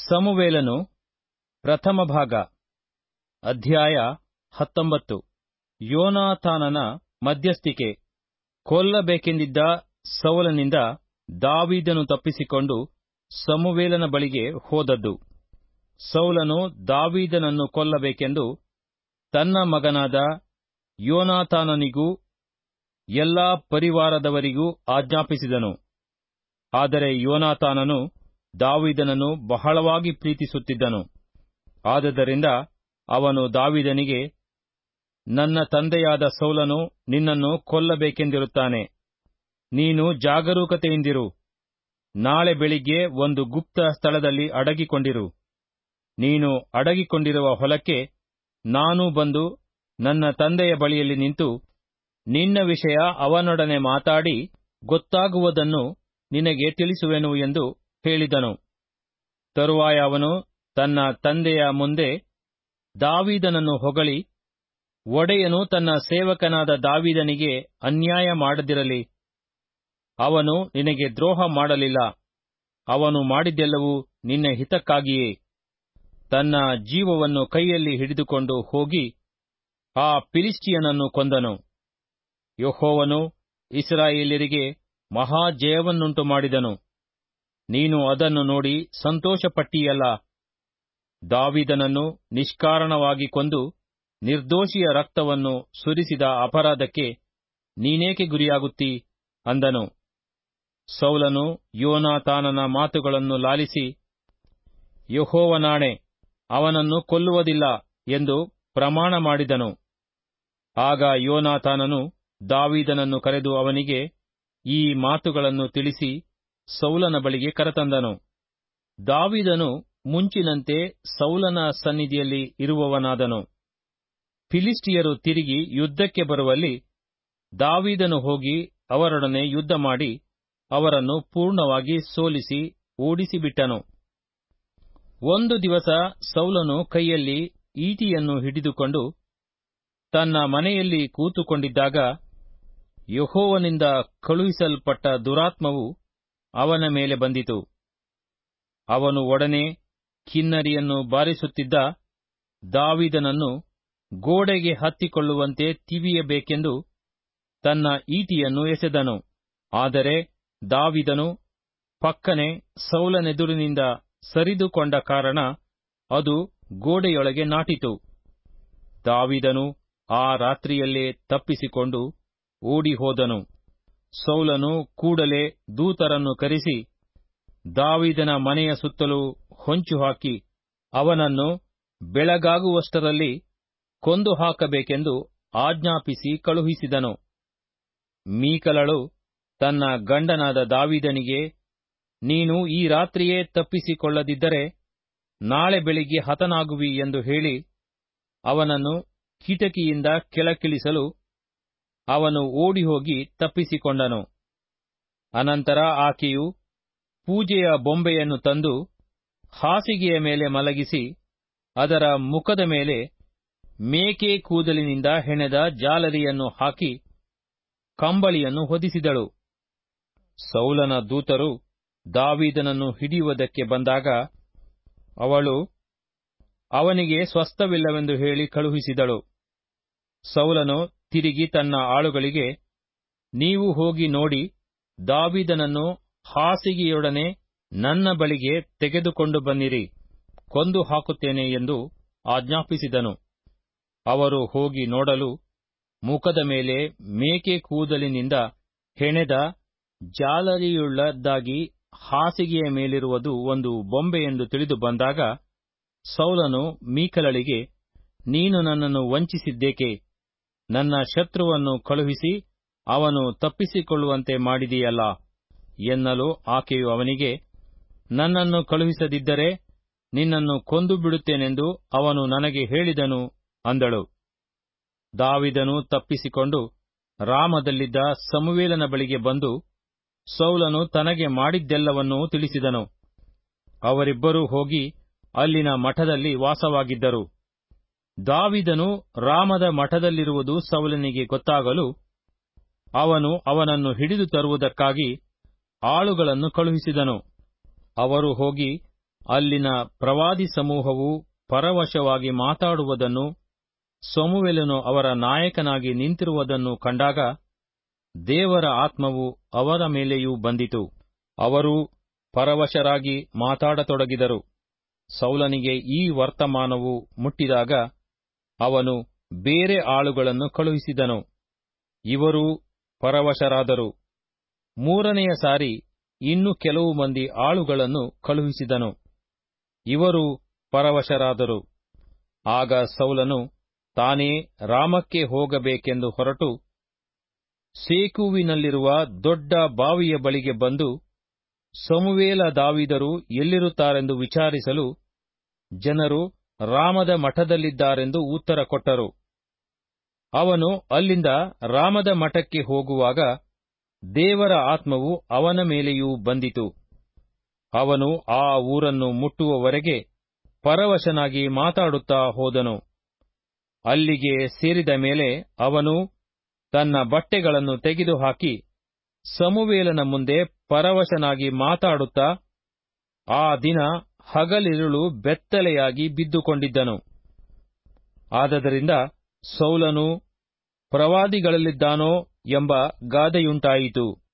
ಸಮುವೇಲನು ಪ್ರಥಮ ಭಾಗ ಅಧ್ಯಾಯ ಹತ್ತೊಂಬತ್ತು ಯೋನಾತಾನನ ಮಧ್ಯಸ್ಥಿಕೆ ಕೊಲ್ಲಬೇಕೆಂದಿದ್ದ ಸೌಲನಿಂದ ದಾವೀದನು ತಪ್ಪಿಸಿಕೊಂಡು ಸಮುವೇಲನ ಬಳಿಗೆ ಹೋದದ್ದು ಸೌಲನು ದಾವೀದನನ್ನು ಕೊಲ್ಲಬೇಕೆಂದು ತನ್ನ ಮಗನಾದ ಯೋನಾತಾನನಿಗೂ ಎಲ್ಲಾ ಪರಿವಾರದವರಿಗೂ ಆಜ್ಞಾಪಿಸಿದನು ಆದರೆ ಯೋನಾತಾನನು ದಾವೀದನನ್ನು ಬಹಳವಾಗಿ ಪ್ರೀತಿಸುತ್ತಿದ್ದನು ಆದದರಿಂದ ಅವನು ದಾವೀದನಿಗೆ ನನ್ನ ತಂದೆಯಾದ ಸೌಲನು ನಿನ್ನನ್ನು ಕೊಲ್ಲಬೇಕೆಂದಿರುತ್ತಾನೆ ನೀನು ಜಾಗರೂಕತೆಯಿಂದಿರು ನಾಳೆ ಬೆಳಿಗ್ಗೆ ಒಂದು ಗುಪ್ತ ಸ್ಥಳದಲ್ಲಿ ಅಡಗಿಕೊಂಡಿರು ನೀನು ಅಡಗಿಕೊಂಡಿರುವ ಹೊಲಕ್ಕೆ ನಾನೂ ಬಂದು ನನ್ನ ತಂದೆಯ ಬಳಿಯಲ್ಲಿ ನಿಂತು ನಿನ್ನ ವಿಷಯ ಅವನೊಡನೆ ಮಾತಾಡಿ ಗೊತ್ತಾಗುವುದನ್ನು ನಿನಗೆ ತಿಳಿಸುವೆನು ಎಂದು ಹೇಳಿದನು ತರುವಾಯ ಅವನು ತನ್ನ ತಂದೆಯ ಮುಂದೆ ದಾವೀದನನ್ನು ಹೊಗಳಿ ಒಡೆಯನು ತನ್ನ ಸೇವಕನಾದ ದಾವೀದನಿಗೆ ಅನ್ಯಾಯ ಮಾಡದಿರಲಿ ಅವನು ನಿನಗೆ ದ್ರೋಹ ಮಾಡಲಿಲ್ಲ ಅವನು ಮಾಡಿದ್ದೆಲ್ಲವೂ ನಿನ್ನ ಹಿತಕ್ಕಾಗಿಯೇ ತನ್ನ ಜೀವವನ್ನು ಕೈಯಲ್ಲಿ ಹಿಡಿದುಕೊಂಡು ಹೋಗಿ ಆ ಫಿಲಿಸ್ಟಿಯನನ್ನು ಕೊಂದನು ಯೆಹೋವನು ಇಸ್ರಾಯೇಲ್ಯರಿಗೆ ಮಹಾಜಯವನ್ನುಂಟು ಮಾಡಿದನು ನೀನು ಅದನ್ನು ನೋಡಿ ಸಂತೋಷಪಟ್ಟೀಯಲ್ಲ ದಾವಿದನನ್ನು ನಿಷ್ಕಾರಣವಾಗಿ ಕೊಂದು ನಿರ್ದೋಷಿಯ ರಕ್ತವನ್ನು ಸುರಿಸಿದ ಅಪರಾಧಕ್ಕೆ ನೀನೇಕೆ ಗುರಿಯಾಗುತ್ತೀ ಅಂದನು ಸೌಲನು ಯೋನಾತಾನನ ಮಾತುಗಳನ್ನು ಲಾಲಿಸಿ ಯೆಹೋವನಾಣೆ ಅವನನ್ನು ಕೊಲ್ಲುವುದಿಲ್ಲ ಎಂದು ಪ್ರಮಾಣ ಮಾಡಿದನು ಆಗ ಯೋನಾತಾನನು ದಾವೀದನನ್ನು ಕರೆದು ಅವನಿಗೆ ಈ ಮಾತುಗಳನ್ನು ತಿಳಿಸಿ ಸೌಲನ ಬಳಿಗೆ ಕರೆತಂದನು ದಾವೀದನು ಮುಂಚಿನಂತೆ ಸೌಲನ ಸನ್ನಿಧಿಯಲ್ಲಿ ಇರುವವನಾದನು ಫಿಲಿಸ್ಟಿಯರು ತಿರುಗಿ ಯುದ್ಧಕ್ಕೆ ಬರುವಲ್ಲಿ ದಾವೀದನು ಹೋಗಿ ಅವರೊಡನೆ ಯುದ್ಧ ಮಾಡಿ ಅವರನ್ನು ಪೂರ್ಣವಾಗಿ ಸೋಲಿಸಿ ಓಡಿಸಿಬಿಟ್ಟನು ಒಂದು ದಿವಸ ಸೌಲನು ಕೈಯಲ್ಲಿ ಈಟಿಯನ್ನು ಹಿಡಿದುಕೊಂಡು ತನ್ನ ಮನೆಯಲ್ಲಿ ಕೂತುಕೊಂಡಿದ್ದಾಗ ಯೆಹೋವನಿಂದ ಕಳುಹಿಸಲ್ಪಟ್ಟ ದುರಾತ್ಮವು ಅವನ ಮೇಲೆ ಬಂದಿತು ಅವನು ಒಡನೆ ಕಿನ್ನರಿಯನ್ನು ಬಾರಿಸುತ್ತಿದ್ದ ದಾವಿದನನ್ನು ಗೋಡೆಗೆ ಹತ್ತಿಕೊಳ್ಳುವಂತೆ ತಿವಿಯಬೇಕೆಂದು ತನ್ನ ಈಟಿಯನ್ನು ಎಸೆದನು ಆದರೆ ದಾವಿದನು ಪಕ್ಕನೆ ಸೌಲನೆದುರಿನಿಂದ ಸರಿದುಕೊಂಡ ಕಾರಣ ಅದು ಗೋಡೆಯೊಳಗೆ ನಾಟಿತು ದಾವಿದನು ಆ ರಾತ್ರಿಯಲ್ಲೇ ತಪ್ಪಿಸಿಕೊಂಡು ಓಡಿಹೋದನು ಸೌಲನು ಕೂಡಲೇ ದೂತರನ್ನು ಕರೆಸಿ ದಾವಿದನ ಮನೆಯ ಸುತ್ತಲೂ ಹೊಂಚು ಹಾಕಿ ಅವನನ್ನು ಬೆಳಗಾಗುವಷ್ಟರಲ್ಲಿ ಕೊಂದು ಹಾಕಬೇಕೆಂದು ಆಜ್ಞಾಪಿಸಿ ಕಳುಹಿಸಿದನು ಮೀಕಲಳು ತನ್ನ ಗಂಡನಾದ ದಾವಿದನಿಗೆ ನೀನು ಈ ರಾತ್ರಿಯೇ ತಪ್ಪಿಸಿಕೊಳ್ಳದಿದ್ದರೆ ನಾಳೆ ಬೆಳಿಗ್ಗೆ ಹತನಾಗುವಿ ಎಂದು ಹೇಳಿ ಅವನನ್ನು ಕಿಟಕಿಯಿಂದ ಕೆಳಕಿಳಿಸಲು ಅವನು ಓಡಿಹೋಗಿ ತಪ್ಪಿಸಿಕೊಂಡನು ಅನಂತರ ಆಕೆಯು ಪೂಜೆಯ ಬೊಂಬೆಯನ್ನು ತಂದು ಹಾಸಿಗೆಯ ಮೇಲೆ ಮಲಗಿಸಿ ಅದರ ಮುಖದ ಮೇಲೆ ಮೇಕೆ ಕೂದಲಿನಿಂದ ಹೆಣೆದ ಜಾಲರಿಯನ್ನು ಹಾಕಿ ಕಂಬಳಿಯನ್ನು ಹೊದಿಸಿದಳು ಸೌಲನ ದೂತರು ದಾವೀದನನ್ನು ಹಿಡಿಯುವುದಕ್ಕೆ ಬಂದಾಗ ಅವಳು ಅವನಿಗೆ ಸ್ವಸ್ಥವಿಲ್ಲವೆಂದು ಹೇಳಿ ಕಳುಹಿಸಿದಳು ಸೌಲನು ತಿರುಗಿ ತನ್ನ ಆಳುಗಳಿಗೆ ನೀವು ಹೋಗಿ ನೋಡಿ ದಾವಿದನನ್ನು ಹಾಸಿಗೆಯೊಡನೆ ನನ್ನ ಬಳಿಗೆ ತೆಗೆದುಕೊಂಡು ಬನ್ನಿರಿ ಕೊಂದು ಹಾಕುತ್ತೇನೆ ಎಂದು ಆಜ್ಞಾಪಿಸಿದನು ಅವರು ಹೋಗಿ ನೋಡಲು ಮುಖದ ಮೇಲೆ ಮೇಕೆ ಕೂದಲಿನಿಂದ ಹೆಣೆದ ಜಾಲರಿಯುಳ್ಳದ್ದಾಗಿ ಹಾಸಿಗೆಯ ಮೇಲಿರುವುದು ಒಂದು ಬೊಂಬೆ ಎಂದು ತಿಳಿದು ಬಂದಾಗ ಸೌಲನು ಮೀಕಲಳಿಗೆ ನೀನು ನನ್ನನ್ನು ವಂಚಿಸಿದ್ದೇಕೆ ನನ್ನ ಶತ್ರುವನ್ನು ಕಳುಹಿಸಿ ಅವನು ತಪ್ಪಿಸಿಕೊಳ್ಳುವಂತೆ ಮಾಡಿದೆಯಲ್ಲ ಎನ್ನಲು ಆಕೆಯು ಅವನಿಗೆ ನನ್ನನ್ನು ಕಳುಹಿಸದಿದ್ದರೆ ನಿನ್ನನ್ನು ಕೊಂದು ಬಿಡುತ್ತೇನೆಂದು ಅವನು ನನಗೆ ಹೇಳಿದನು ಅಂದಳು ದಾವಿದನು ತಪ್ಪಿಸಿಕೊಂಡು ರಾಮದಲ್ಲಿದ್ದ ಸಮುವೇಲನ ಬಳಿಗೆ ಬಂದು ಸೌಲನು ತನಗೆ ಮಾಡಿದ್ದೆಲ್ಲವನ್ನೂ ತಿಳಿಸಿದನು ಅವರಿಬ್ಬರೂ ಹೋಗಿ ಅಲ್ಲಿನ ಮಠದಲ್ಲಿ ವಾಸವಾಗಿದ್ದರು ದಾವಿದನು ರಾಮದ ಮಠದಲ್ಲಿರುವುದು ಸೌಲನಿಗೆ ಗೊತ್ತಾಗಲು ಅವನು ಅವನನ್ನು ಹಿಡಿದು ತರುವುದಕ್ಕಾಗಿ ಆಳುಗಳನ್ನು ಕಳುಹಿಸಿದನು ಅವರು ಹೋಗಿ ಅಲ್ಲಿನ ಪ್ರವಾದಿ ಸಮೂಹವು ಪರವಶವಾಗಿ ಮಾತಾಡುವುದನ್ನು ಸಮುವೆಲನು ಅವರ ನಾಯಕನಾಗಿ ನಿಂತಿರುವುದನ್ನು ಕಂಡಾಗ ದೇವರ ಆತ್ಮವು ಅವರ ಮೇಲೆಯೂ ಬಂದಿತು ಅವರೂ ಪರವಶರಾಗಿ ಮಾತಾಡತೊಡಗಿದರು ಸೌಲನಿಗೆ ಈ ವರ್ತಮಾನವು ಮುಟ್ಟಿದಾಗ ಅವನು ಬೇರೆ ಆಳುಗಳನ್ನು ಕಳುಹಿಸಿದನು ಇವರೂ ಪರವಶರಾದರು ಮೂರನೆಯ ಸಾರಿ ಇನ್ನು ಕೆಲವು ಮಂದಿ ಆಳುಗಳನ್ನು ಕಳುಹಿಸಿದನು ಇವರು ಪರವಶರಾದರು ಆಗ ಸೌಲನು ತಾನೇ ರಾಮಕ್ಕೆ ಹೋಗಬೇಕೆಂದು ಹೊರಟು ಸೇಕುವಿನಲ್ಲಿರುವ ದೊಡ್ಡ ಬಾವಿಯ ಬಳಿಗೆ ಬಂದು ಸಮುವೇಲ ದಾವಿದರು ಎಲ್ಲಿರುತ್ತಾರೆಂದು ವಿಚಾರಿಸಲು ಜನರು ರಾಮದ ಮಠದಲ್ಲಿದ್ದಾರೆಂದು ಉತ್ತರ ಕೊಟ್ಟರು ಅವನು ಅಲ್ಲಿಂದ ರಾಮದ ಮಠಕ್ಕೆ ಹೋಗುವಾಗ ದೇವರ ಆತ್ಮವು ಅವನ ಮೇಲೆಯೂ ಬಂದಿತು ಅವನು ಆ ಊರನ್ನು ಮುಟ್ಟುವವರೆಗೆ ಪರವಶನಾಗಿ ಮಾತಾಡುತ್ತಾ ಹೋದನು ಅಲ್ಲಿಗೆ ಸೇರಿದ ಮೇಲೆ ಅವನು ತನ್ನ ಬಟ್ಟೆಗಳನ್ನು ತೆಗೆದುಹಾಕಿ ಸಮುವೇಲನ ಮುಂದೆ ಪರವಶನಾಗಿ ಮಾತಾಡುತ್ತಾ ಆ ದಿನ ಹಗಲಿರುಳು ಬೆತ್ತಲೆಯಾಗಿ ಬಿದ್ದುಕೊಂಡಿದ್ದನು ಆದದರಿಂದ ಸೌಲನು ಪ್ರವಾದಿಗಳಲ್ಲಿದ್ದಾನೋ ಎಂಬ ಗಾದೆಯುಂಟಾಯಿತು